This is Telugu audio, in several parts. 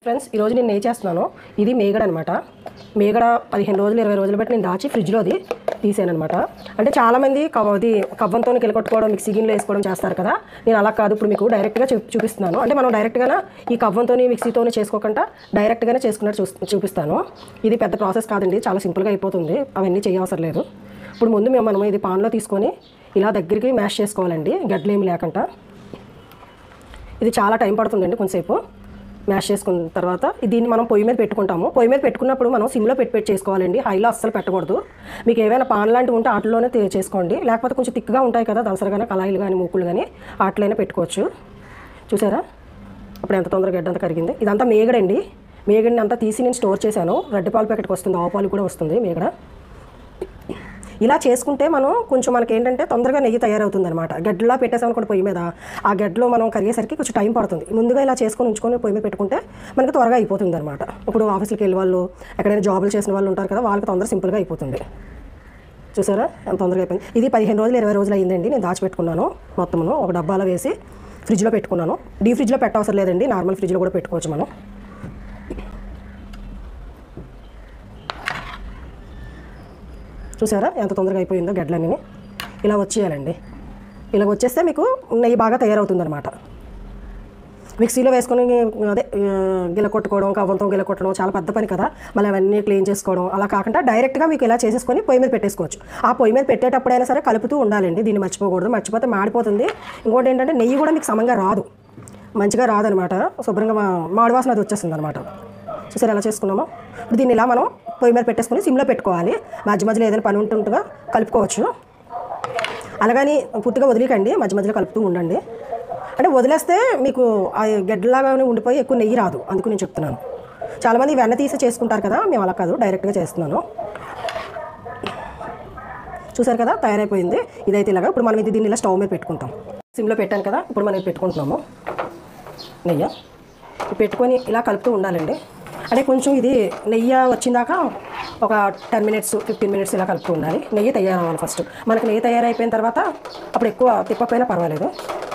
ఫ్రెండ్స్ ఈరోజు నేను ఏం చేస్తున్నాను ఇది మేగడ అనమాట మేగడ పదిహేను రోజులు ఇరవై రోజులు బట్టి నేను దాచి ఫ్రిడ్జ్లోది తీసాను అనమాట అంటే చాలామంది కవ అది కవ్వంతో కిలకొట్టుకోవడం మిక్సీ గిన్నెలో వేసుకోవడం చేస్తారు కదా నేను అలా కాదు ఇప్పుడు మీకు డైరెక్ట్గా చూ చూపిస్తున్నాను అంటే మనం డైరెక్ట్గా ఈ కవ్వంతో మిక్సీతో చేసుకోకుండా డైరెక్ట్గానే చేసుకున్నట్టు చూ చూపిస్తాను ఇది పెద్ద ప్రాసెస్ కాదండి చాలా సింపుల్గా అయిపోతుంది అవన్నీ చేయవసరం లేదు ఇప్పుడు ముందు మేము మనం ఇది పాన్లో తీసుకొని ఇలా దగ్గరికి మ్యాష్ చేసుకోవాలండి గడ్డలేమి లేకుండా ఇది చాలా టైం పడుతుందండి కొంతసేపు మ్యాష్ చేసుకున్న తర్వాత దీన్ని మనం పొయ్యి మీద పెట్టుకుంటాము పొయ్యి మీద పెట్టుకున్నప్పుడు మనం సిమ్లో పెట్టి పెట్టి చేసుకోవాలండి హైలో అస్సలు పెట్టకూడదు మీకు ఏమైనా పాన్ లాంటివి ఉంటే వాటిలోనే తే- చేసుకోండి లేకపోతే కొంచెం తిక్కుగా ఉంటాయి కదా దసరగానే కళాయిలు కానీ మూకులు కానీ వాటిలోనే పెట్టుకోవచ్చు చూసారా అప్పుడు ఎంత తొందరగా గడ్డ అంతా కరిగింది ఇదంతా మేగడండి మేగడిని అంతా తీసి నేను స్టోర్ చేశాను రెడ్ పాలు ప్యాకెట్కి వస్తుంది ఆవు పాలు కూడా వస్తుంది మేగడ ఇలా చేసుకుంటే మనం కొంచెం మనకి ఏంటంటే తొందరగా నెయ్యి తయారవుతుంది అనమాట గడ్డలా పెట్టేసాం అనుకోండి పొయ్యి మీద ఆ గడ్డలో మనం కరిగేసరికి కొంచెం టైం పడుతుంది ముందుగా ఇలా చేసుకొని ఉంచుకొని పొయ్యి మీద పెట్టుకుంటే మనకి త్వరగా అయిపోతుంది అనమాట ఇప్పుడు ఆఫీస్కి వెళ్ళే వాళ్ళు ఎక్కడైనా జాబులు చేసిన వాళ్ళు ఉంటారు కదా వాళ్ళకి తొందర సింపుల్గా అయిపోతుంది చూసారా ఎంత తొందరగా అయిపోయింది ఇది పదిహేను రోజులు ఇరవై రోజులు అయిందండి నేను దాచిపెట్టుకున్నాను మొత్తమును ఒక డబ్బాలో వేసి ఫ్రిడ్జ్లో పెట్టుకున్నాను డీ ఫ్రిడ్జ్లో పెట్టవసరం లేదండి నార్మల్ ఫ్రిడ్జ్లో కూడా పెట్టుకోవచ్చు మనం చూసారా ఎంత తొందరగా అయిపోయిందో గడ్డలన్నీ ఇలా వచ్చేయాలండి ఇలా వచ్చేస్తే మీకు నెయ్యి బాగా తయారవుతుందన్నమాట మిక్సీలో వేసుకొని అదే ఆ, గిల కొట్టుకోవడం కవ్వంతో గిల కొట్టడం చాలా పెద్ద పని కదా మళ్ళీ అవన్నీ క్లీన్ చేసుకోవడం అలా కాకుండా డైరెక్ట్గా మీకు ఇలా చేసేసుకొని పొయ్యి మీద పెట్టేసుకోవచ్చు ఆ పొయ్యి మీద పెట్టేటప్పుడైనా సరే కలుపుతూ ఉండాలండి దీన్ని మర్చిపోకూడదు మర్చిపోతే మాడిపోతుంది ఇంకోటి ఏంటంటే నెయ్యి కూడా మీకు సమంగా రాదు మంచిగా రాదనమాట శుభ్రంగా మా- మాడి వాసన అది వచ్చేస్తుంది అనమాట చూసారు ఎలా చేసుకున్నామో ఇప్పుడు దీన్ని ఇలా మనం పొయ్యి మీద పెట్టేసుకొని సిమ్లో పెట్టుకోవాలి మధ్య మధ్యలో ఏదైనా పని ఉంటుండగా కలుపుకోవచ్చు అలాగని పూర్తిగా వదిలేకండి మధ్య మధ్యలో కలుపుతూ ఉండండి అంటే వదిలేస్తే మీకు ఆ గడ్డలాగానే ఉండిపోయి ఎక్కువ నెయ్యి రాదు అందుకు నేను చెప్తున్నాను చాలామంది వెన్న తీసి చేసుకుంటారు కదా మేము అలా కాదు డైరెక్ట్గా చేస్తున్నాను చూసారు కదా తయారైపోయింది ఇదైతే ఇలాగా ఇప్పుడు మనం ఇది దీన్ని ఇలా స్టవ్ మీద పెట్టుకుంటాం సిమ్లో పెట్టాను కదా ఇప్పుడు మనం ఇది పెట్టుకుంటున్నాము నెయ్యి ఇది పెట్టుకొని ఇలా కలుపుతూ ఉండాలండి అంటే కొంచెం ఇది నెయ్యి వచ్చిందాక ఒక టెన్ మినిట్స్ ఫిఫ్టీన్ మినిట్స్ ఇలా కలుపుతూ ఉండాలి నెయ్యి తయారవ్వాలి ఫస్ట్ మనకి నెయ్యి తయారైపోయిన తర్వాత అప్పుడు ఎక్కువ తిప్పకపోయినా పర్వాలేదు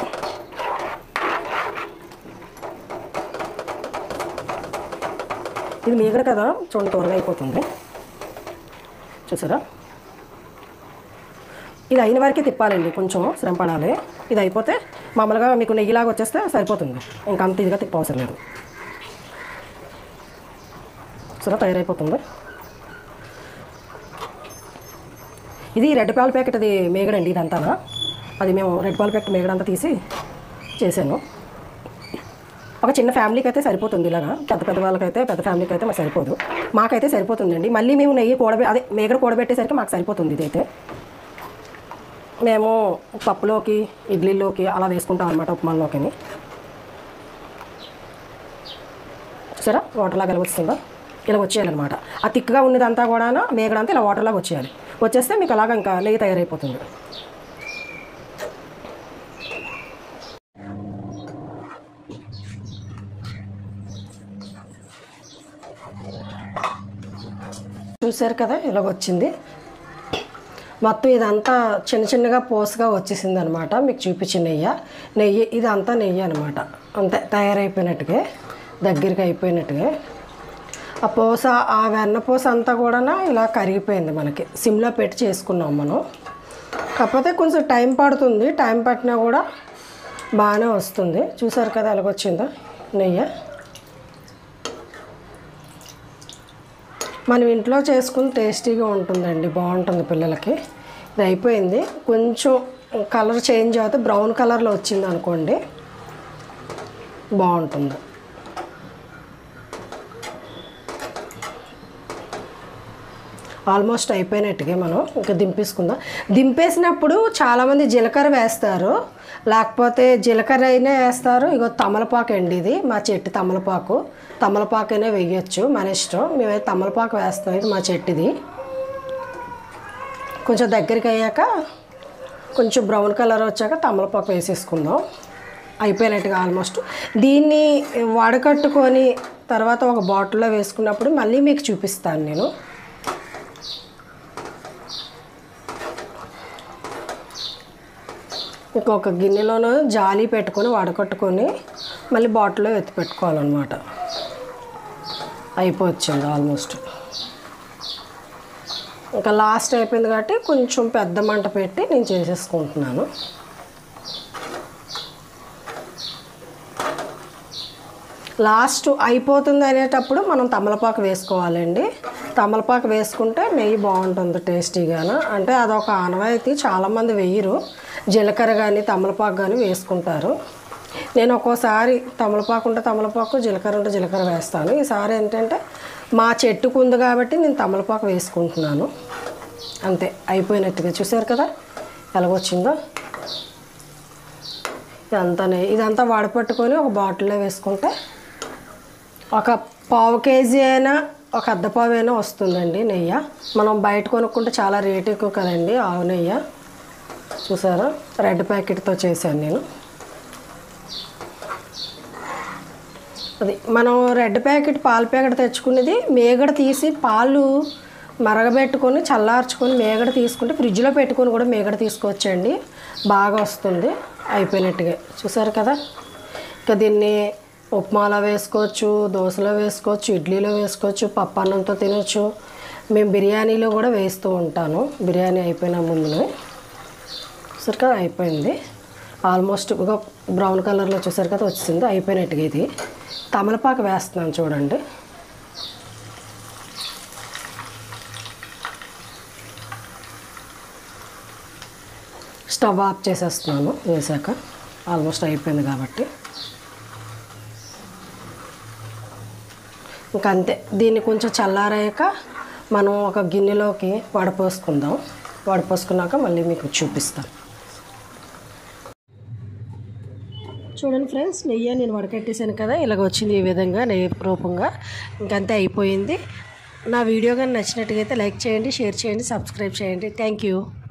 ఇది మీగడ కదా చూడండి త్వరగా అయిపోతుంది చూసారా ఇది అయిన వరకే తిప్పాలండి కొంచెం శ్రమ పడాలి ఇది అయిపోతే మామూలుగా మీకు నెయ్యిలాగా వచ్చేస్తే సరిపోతుంది ఇంకా అంత ఇదిగా తిప్పవసరం లేదు సరే తయారైపోతుంది ఇది రెడ్ పాల ప్యాకెట్ అది మేగడండి ఇదంతా అది మేము రెడ్ పాల ప్యాకెట్ మేగడంతా తీసి చేశాను ఒక చిన్న ఫ్యామిలీకి అయితే సరిపోతుంది ఇలాగా పెద్ద పెద్ద వాళ్ళకైతే పెద్ద ఫ్యామిలీకి అయితే మాకు సరిపోదు మాకైతే సరిపోతుందండి మళ్ళీ మేము నెయ్యి కూడబె అదే మేగడ కూడబెట్టేసరికి మాకు సరిపోతుంది ఇదైతే మేము పప్పులోకి ఇడ్లీలోకి అలా వేసుకుంటాం అనమాట ఉప్మాలోకి చూసారా వాటర్ లాగా ఎలా వస్తుందో ఇలా వచ్చేయాలన్నమాట ఆ తిక్కుగా ఉన్నదంతా కూడా మేగడంతా ఇలా వాటర్ లాగా వచ్చేయాలి వచ్చేస్తే మీకు అలాగా ఇంకా నెయ్యి తయారైపోతుంది చూసారు కదా ఇలాగ వచ్చింది మొత్తం ఇదంతా చిన్న చిన్నగా పోసగా వచ్చేసింది అనమాట మీకు చూపించిన నెయ్యి నెయ్యి ఇదంతా నెయ్యి అనమాట అంతే తయారైపోయినట్టుగా దగ్గరికి అయిపోయినట్టుగా ఆ పూస ఆ వెన్న పూస అంతా కూడా ఇలా కరిగిపోయింది మనకి సిమ్లో పెట్టి చేసుకున్నాం మనం కాకపోతే కొంచెం టైం పడుతుంది టైం పట్టినా కూడా బాగానే వస్తుంది చూసారు కదా ఎలాగొచ్చిందో నెయ్యి మనం ఇంట్లో చేసుకుని టేస్టీగా ఉంటుందండి బాగుంటుంది పిల్లలకి ఇది అయిపోయింది కొంచెం కలర్ చేంజ్ అవుతే బ్రౌన్ కలర్లో వచ్చింది అనుకోండి బాగుంటుంది ఆల్మోస్ట్ అయిపోయినట్టుగా మనం ఇంకా దింపేసుకుందాం దింపేసినప్పుడు చాలామంది జీలకర్ర వేస్తారు లేకపోతే జీలకర్ర అయినా వేస్తారు ఇగో తమలపాకు అండి ఇది మా చెట్టు తమలపాకు తమలపాకు అయినా వేయచ్చు మన ఇష్టం మేమైతే తమలపాకు వేస్తాం ఇది మా చెట్టుది కొంచెం దగ్గరికి అయ్యాక కొంచెం బ్రౌన్ కలర్ వచ్చాక తమలపాకు వేసేసుకుందాం అయిపోయినట్టుగా ఆల్మోస్ట్ దీన్ని వడకట్టుకొని తర్వాత ఒక బాటిల్లో వేసుకున్నప్పుడు మళ్ళీ మీకు చూపిస్తాను నేను ఇంకొక గిన్నెలోనూ జాలి పెట్టుకొని వడకట్టుకొని మళ్ళీ బాటిల్లో ఎత్తి పెట్టుకోవాలన్నమాట అయిపోవచ్చింది ఆల్మోస్ట్ ఇంకా లాస్ట్ అయిపోయింది కాబట్టి కొంచెం పెద్ద మంట పెట్టి నేను చేసేసుకుంటున్నాను లాస్ట్ అయిపోతుంది అనేటప్పుడు మనం తమలపాకు వేసుకోవాలండి తమలపాకు వేసుకుంటే నెయ్యి బాగుంటుంది టేస్టీగాను అంటే అదొక ఆనవాయితీ చాలామంది వేయరు జీలకర్ర కానీ తమలపాకు కానీ వేసుకుంటారు నేను ఒక్కోసారి తమలపాకు ఉంటే తమలపాకు జీలకర్ర ఉంటే జీలకర్ర వేస్తాను ఈసారి ఏంటంటే మా చెట్టుకు ఉంది కాబట్టి నేను తమలపాకు వేసుకుంటున్నాను అంతే అయిపోయినట్టుగా చూసారు కదా ఎలాగొచ్చిందో ఇదంతా నెయ్యి ఇదంతా వడపట్టుకొని ఒక బాటిల్లో వేసుకుంటే ఒక పావు కేజీ అయినా ఒక అర్ధ పావు అయినా వస్తుందండి నెయ్యి మనం బయట కొనుక్కుంటే చాలా రేట్ ఎక్కువ కదండి ఆవు నెయ్యి చూసారా రెడ్ ప్యాకెట్తో చేశాను నేను అది మనం రెడ్ ప్యాకెట్ పాల ప్యాకెట్ తెచ్చుకునేది మేగడ తీసి పాలు మరగబెట్టుకొని చల్లార్చుకొని మేగడ తీసుకుంటే ఫ్రిడ్జ్లో పెట్టుకొని కూడా మేగడ తీసుకోవచ్చండి బాగా వస్తుంది అయిపోయినట్టుగా చూసారు కదా ఇంకా దీన్ని ఉప్మాలో వేసుకోవచ్చు దోశలో వేసుకోవచ్చు ఇడ్లీలో వేసుకోవచ్చు పప్పు అన్నంతో తినొచ్చు మేము బిర్యానీలో కూడా వేస్తూ ఉంటాను బిర్యానీ అయిపోయిన ముందునే చూసారు కదా అయిపోయింది ఆల్మోస్ట్ ఒక బ్రౌన్ కలర్లో చూసారు కదా వచ్చింది అయిపోయినట్టుగా ఇది తమలపాకు వేస్తున్నాను చూడండి స్టవ్ ఆఫ్ చేసేస్తున్నాను వేసాక ఆల్మోస్ట్ అయిపోయింది కాబట్టి ఇంకా అంతే దీన్ని కొంచెం చల్లారాక మనం ఒక గిన్నెలోకి వడపోసుకుందాం వడపోసుకున్నాక మళ్ళీ మీకు చూపిస్తాను చూడండి ఫ్రెండ్స్ నెయ్యి నేను వడకట్టేసాను కదా ఇలాగ వచ్చింది ఈ విధంగా నెయ్యి రూపంగా ఇంకంతే అయిపోయింది నా వీడియో కానీ నచ్చినట్టుగా అయితే లైక్ చేయండి షేర్ చేయండి సబ్స్క్రైబ్ చేయండి థ్యాంక్ యూ